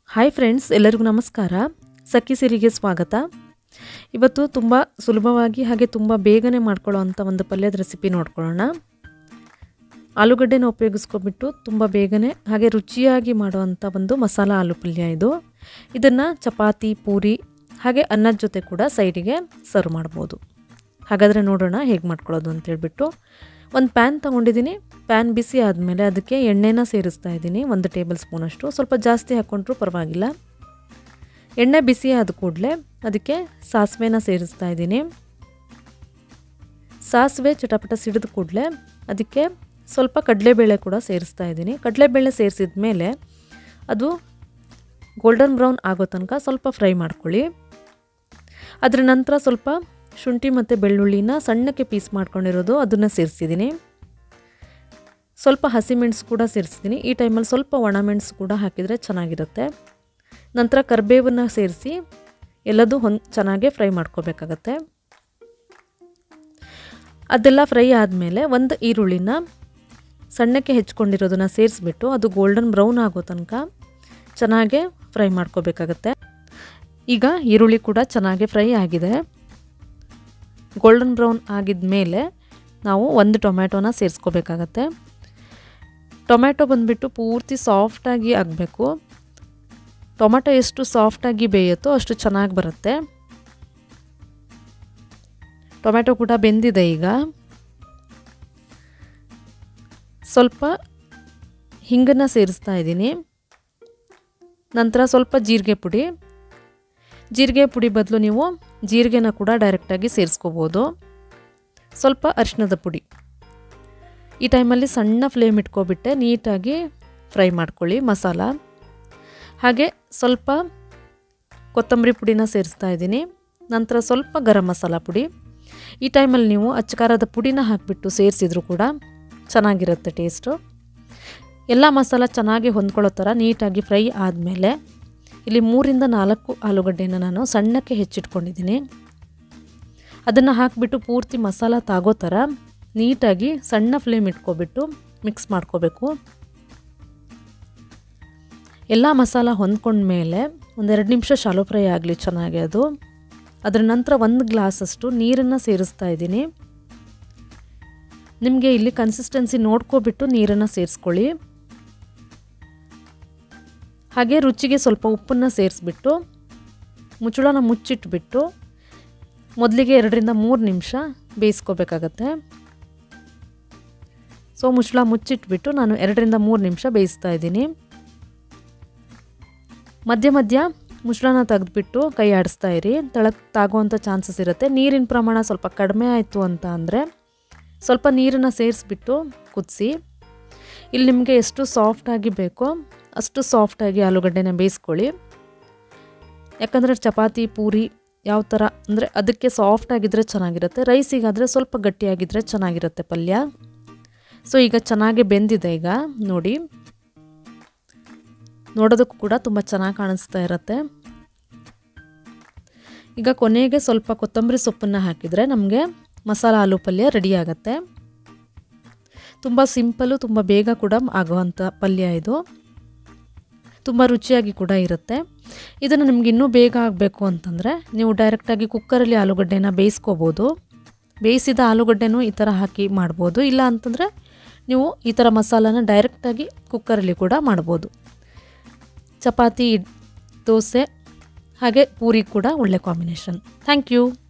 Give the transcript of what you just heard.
hi friends ಎಲ್ಲರಿಗೂ ನಮಸ್ಕಾರ ಸಖಿ ಸಿರಿಗೆ ಸ್ವಾಗತ ಇವತ್ತು ತುಂಬ ಸುಲಭವಾಗಿ ಹಾಗೆ ತುಂಬ ಬೇಗನೆ ಮಾಡ್ಕೊಳ್ಳೋ ಅಂಥ ಒಂದು ಪಲ್ಯದ ರೆಸಿಪಿ ನೋಡ್ಕೊಳ್ಳೋಣ ಆಲೂಗಡ್ಡೆನ ಉಪಯೋಗಿಸ್ಕೊಬಿಟ್ಟು ತುಂಬ ಬೇಗನೆ ಹಾಗೆ ರುಚಿಯಾಗಿ ಮಾಡುವಂಥ ಒಂದು ಮಸಾಲ ಆಲೂ ಪಲ್ಯ ಇದು ಇದನ್ನು ಚಪಾತಿ ಪೂರಿ ಹಾಗೆ ಅನ್ನದ ಜೊತೆ ಕೂಡ ಸೈಡಿಗೆ ಸರ್ವ್ ಮಾಡ್ಬೋದು ಹಾಗಾದರೆ ನೋಡೋಣ ಹೇಗೆ ಮಾಡ್ಕೊಳ್ಳೋದು ಅಂತೇಳ್ಬಿಟ್ಟು ಒಂದು ಪ್ಯಾನ್ ತೊಗೊಂಡಿದ್ದೀನಿ ಪ್ಯಾನ್ ಬಿಸಿ ಆದಮೇಲೆ ಅದಕ್ಕೆ ಎಣ್ಣೆನ ಸೇರಿಸ್ತಾ ಇದ್ದೀನಿ ಒಂದು ಟೇಬಲ್ ಸ್ಪೂನಷ್ಟು ಸ್ವಲ್ಪ ಜಾಸ್ತಿ ಹಾಕ್ಕೊಂಡ್ರೂ ಪರವಾಗಿಲ್ಲ ಎಣ್ಣೆ ಬಿಸಿ ಆದ ಕೂಡಲೇ ಅದಕ್ಕೆ ಸಾಸಿವೆನ ಸೇರಿಸ್ತಾ ಇದ್ದೀನಿ ಸಾಸಿವೆ ಚಟಪಟ ಸಿಡಿದ ಕೂಡಲೇ ಅದಕ್ಕೆ ಸ್ವಲ್ಪ ಕಡಲೆಬೇಳೆ ಕೂಡ ಸೇರಿಸ್ತಾ ಇದ್ದೀನಿ ಕಡಲೆಬೇಳೆ ಸೇರಿಸಿದ ಮೇಲೆ ಅದು ಗೋಲ್ಡನ್ ಬ್ರೌನ್ ಆಗೋ ತನಕ ಸ್ವಲ್ಪ ಫ್ರೈ ಮಾಡ್ಕೊಳ್ಳಿ ಅದರ ನಂತರ ಸ್ವಲ್ಪ ಶುಂಠಿ ಮತ್ತು ಬೆಳ್ಳುಳ್ಳಿನ ಸಣ್ಣಕ್ಕೆ ಪೀಸ್ ಮಾಡ್ಕೊಂಡಿರೋದು ಅದನ್ನು ಸೇರಿಸಿದ್ದೀನಿ ಸ್ವಲ್ಪ ಹಸಿಮೆಣಸು ಕೂಡ ಸೇರಿಸಿದ್ದೀನಿ ಈ ಟೈಮಲ್ಲಿ ಸ್ವಲ್ಪ ಒಣಮೆಣಸು ಕೂಡ ಹಾಕಿದರೆ ಚೆನ್ನಾಗಿರುತ್ತೆ ನಂತರ ಕರಿಬೇವನ್ನ ಸೇರಿಸಿ ಎಲ್ಲದೂ ಹೊಂದ್ ಚೆನ್ನಾಗೇ ಫ್ರೈ ಮಾಡ್ಕೋಬೇಕಾಗತ್ತೆ ಅದೆಲ್ಲ ಫ್ರೈ ಆದಮೇಲೆ ಒಂದು ಈರುಳ್ಳಿನ ಸಣ್ಣಕ್ಕೆ ಹೆಚ್ಕೊಂಡಿರೋದನ್ನ ಸೇರಿಸ್ಬಿಟ್ಟು ಅದು ಗೋಲ್ಡನ್ ಬ್ರೌನ್ ಆಗೋ ತನಕ ಚೆನ್ನಾಗೇ ಫ್ರೈ ಮಾಡ್ಕೋಬೇಕಾಗತ್ತೆ ಈಗ ಈರುಳ್ಳಿ ಕೂಡ ಚೆನ್ನಾಗಿ ಫ್ರೈ ಆಗಿದೆ ಗೋಲ್ಡನ್ ಬ್ರೌನ್ ಆಗಿದ ಮೇಲೆ ನಾವು ಒಂದು ಟೊಮ್ಯಾಟೊನ ಸೇರಿಸ್ಕೋಬೇಕಾಗತ್ತೆ ಟೊಮ್ಯಾಟೊ ಬಂದುಬಿಟ್ಟು ಪೂರ್ತಿ ಸಾಫ್ಟಾಗಿ ಆಗಬೇಕು ಟೊಮೆಟೊ ಎಷ್ಟು ಸಾಫ್ಟಾಗಿ ಬೇಯುತ್ತೋ ಅಷ್ಟು ಚೆನ್ನಾಗಿ ಬರುತ್ತೆ ಟೊಮೆಟೊ ಕೂಡ ಬೆಂದಿದೆ ಈಗ ಸ್ವಲ್ಪ ಹಿಂಗನ್ನು ಸೇರಿಸ್ತಾ ಇದ್ದೀನಿ ನಂತರ ಸ್ವಲ್ಪ ಜೀರಿಗೆ ಪುಡಿ ಜೀರಿಗೆ ಪುಡಿ ಬದಲು ನೀವು ಜೀರಿಗೆನ ಕೂಡ ಡೈರೆಕ್ಟಾಗಿ ಸೇರಿಸ್ಕೋಬೋದು ಸ್ವಲ್ಪ ಅರಿಶಿಣದ ಪುಡಿ ಈ ಟೈಮಲ್ಲಿ ಸಣ್ಣ ಫ್ಲೇಮ್ ಇಟ್ಕೊಬಿಟ್ಟೆ ನೀಟಾಗಿ ಫ್ರೈ ಮಾಡ್ಕೊಳ್ಳಿ ಮಸಾಲ ಹಾಗೆ ಸ್ವಲ್ಪ ಕೊತ್ತಂಬರಿ ಪುಡಿನ ಸೇರಿಸ್ತಾ ಇದ್ದೀನಿ ನಂತರ ಸ್ವಲ್ಪ ಗರಂ ಮಸಾಲ ಪುಡಿ ಈ ಟೈಮಲ್ಲಿ ನೀವು ಅಚ್ಚಕಾರದ ಪುಡಿನ ಹಾಕಿಬಿಟ್ಟು ಸೇರಿಸಿದ್ರು ಕೂಡ ಚೆನ್ನಾಗಿರುತ್ತೆ ಟೇಸ್ಟು ಎಲ್ಲ ಮಸಾಲ ಚೆನ್ನಾಗಿ ಹೊಂದ್ಕೊಳ್ಳೋ ಥರ ನೀಟಾಗಿ ಫ್ರೈ ಆದಮೇಲೆ ಇಲ್ಲಿ ಮೂರಿಂದ ನಾಲ್ಕು ಆಲೂಗಡ್ಡೆನ ನಾನು ಸಣ್ಣಕ್ಕೆ ಹೆಚ್ಚಿಟ್ಕೊಂಡಿದ್ದೀನಿ ಅದನ್ನು ಹಾಕಿಬಿಟ್ಟು ಪೂರ್ತಿ ಮಸಾಲ ತಾಗೋ ಥರ ನೀಟಾಗಿ ಸಣ್ಣ ಫ್ಲೇಮ್ ಇಟ್ಕೊಬಿಟ್ಟು ಮಿಕ್ಸ್ ಮಾಡ್ಕೋಬೇಕು ಎಲ್ಲ ಮಸಾಲ ಹೊಂದ್ಕೊಂಡ್ಮೇಲೆ ಒಂದೆರಡು ನಿಮಿಷ ಶಾಲೋ ಫ್ರೈ ಆಗಲಿ ಚೆನ್ನಾಗಿ ಅದು ಅದರ ನಂತರ ಒಂದು ಗ್ಲಾಸಷ್ಟು ನೀರನ್ನು ಸೇರಿಸ್ತಾ ಇದ್ದೀನಿ ನಿಮಗೆ ಇಲ್ಲಿ ಕನ್ಸಿಸ್ಟೆನ್ಸಿ ನೋಡ್ಕೊಬಿಟ್ಟು ನೀರನ್ನು ಸೇರಿಸ್ಕೊಳ್ಳಿ ಹಾಗೆ ರುಚಿಗೆ ಸ್ವಲ್ಪ ಉಪ್ಪನ್ನು ಸೇರಿಸ್ಬಿಟ್ಟು ಮುಚ್ಚಳನ ಮುಚ್ಚಿಟ್ಬಿಟ್ಟು ಮೊದಲಿಗೆ ಎರಡರಿಂದ ಮೂರು ನಿಮಿಷ ಬೇಯಿಸ್ಕೋಬೇಕಾಗತ್ತೆ ಸೊ ಮುಚ್ಚಳ ಮುಚ್ಚಿಟ್ಬಿಟ್ಟು ನಾನು ಎರಡರಿಂದ ಮೂರು ನಿಮಿಷ ಬೇಯಿಸ್ತಾ ಇದ್ದೀನಿ ಮಧ್ಯ ಮಧ್ಯ ಮುಚ್ಚಳನ ತೆಗೆದ್ಬಿಟ್ಟು ಕೈ ಆಡಿಸ್ತಾ ಇರಿ ತಳಕ್ಕೆ ತಾಗುವಂಥ ಚಾನ್ಸಸ್ ಇರುತ್ತೆ ನೀರಿನ ಪ್ರಮಾಣ ಸ್ವಲ್ಪ ಕಡಿಮೆ ಆಯಿತು ಅಂತ ಅಂದರೆ ಸ್ವಲ್ಪ ನೀರನ್ನು ಸೇರಿಸ್ಬಿಟ್ಟು ಕುದಿಸಿ ಇಲ್ಲಿ ನಿಮಗೆ ಎಷ್ಟು ಸಾಫ್ಟಾಗಿ ಬೇಕೋ ಅಷ್ಟು ಸಾಫ್ಟಾಗಿ ಆಲೂಗಡ್ಡೆನ ಬೇಯಿಸ್ಕೊಳ್ಳಿ ಯಾಕಂದರೆ ಚಪಾತಿ ಪೂರಿ ಯಾವ ಥರ ಅಂದರೆ ಅದಕ್ಕೆ ಸಾಫ್ಟ್ ಆಗಿದ್ದರೆ ಚೆನ್ನಾಗಿರುತ್ತೆ ರೈಸಿಗಾದರೆ ಸ್ವಲ್ಪ ಗಟ್ಟಿಯಾಗಿದ್ದರೆ ಚೆನ್ನಾಗಿರುತ್ತೆ ಪಲ್ಯ ಸೊ ಈಗ ಚೆನ್ನಾಗಿ ಬೆಂದಿದೆ ಈಗ ನೋಡಿ ನೋಡೋದಕ್ಕೂ ಕೂಡ ತುಂಬ ಚೆನ್ನಾಗಿ ಕಾಣಿಸ್ತಾ ಇರುತ್ತೆ ಈಗ ಕೊನೆಗೆ ಸ್ವಲ್ಪ ಕೊತ್ತಂಬರಿ ಸೊಪ್ಪನ್ನು ಹಾಕಿದರೆ ನಮಗೆ ಮಸಾಲ ಆಲೂ ಪಲ್ಯ ರೆಡಿ ಆಗುತ್ತೆ ತುಂಬ ಸಿಂಪಲ್ಲು ತುಂಬ ಬೇಗ ಕೂಡ ಆಗುವಂಥ ಪಲ್ಯ ಇದು ತುಂಬ ರುಚಿಯಾಗಿ ಕೂಡ ಇರುತ್ತೆ ಇದನ್ನು ನಿಮ್ಗೆ ಇನ್ನೂ ಬೇಗ ಆಗಬೇಕು ಅಂತಂದರೆ ನೀವು ಡೈರೆಕ್ಟಾಗಿ ಕುಕ್ಕರಲ್ಲಿ ಆಲೂಗಡ್ಡೆನ ಬೇಯಿಸ್ಕೋಬೋದು ಬೇಯಿಸಿದ ಆಲೂಗಡ್ಡೆನೂ ಈ ಥರ ಹಾಕಿ ಮಾಡ್ಬೋದು ಇಲ್ಲ ಅಂತಂದರೆ ನೀವು ಈ ಥರ ಮಸಾಲಾನ ಡೈರೆಕ್ಟಾಗಿ ಕುಕ್ಕರಲ್ಲಿ ಕೂಡ ಮಾಡ್ಬೋದು ಚಪಾತಿ ದೋಸೆ ಹಾಗೆ ಪೂರಿ ಕೂಡ ಒಳ್ಳೆ ಕಾಂಬಿನೇಷನ್ ಥ್ಯಾಂಕ್ ಯು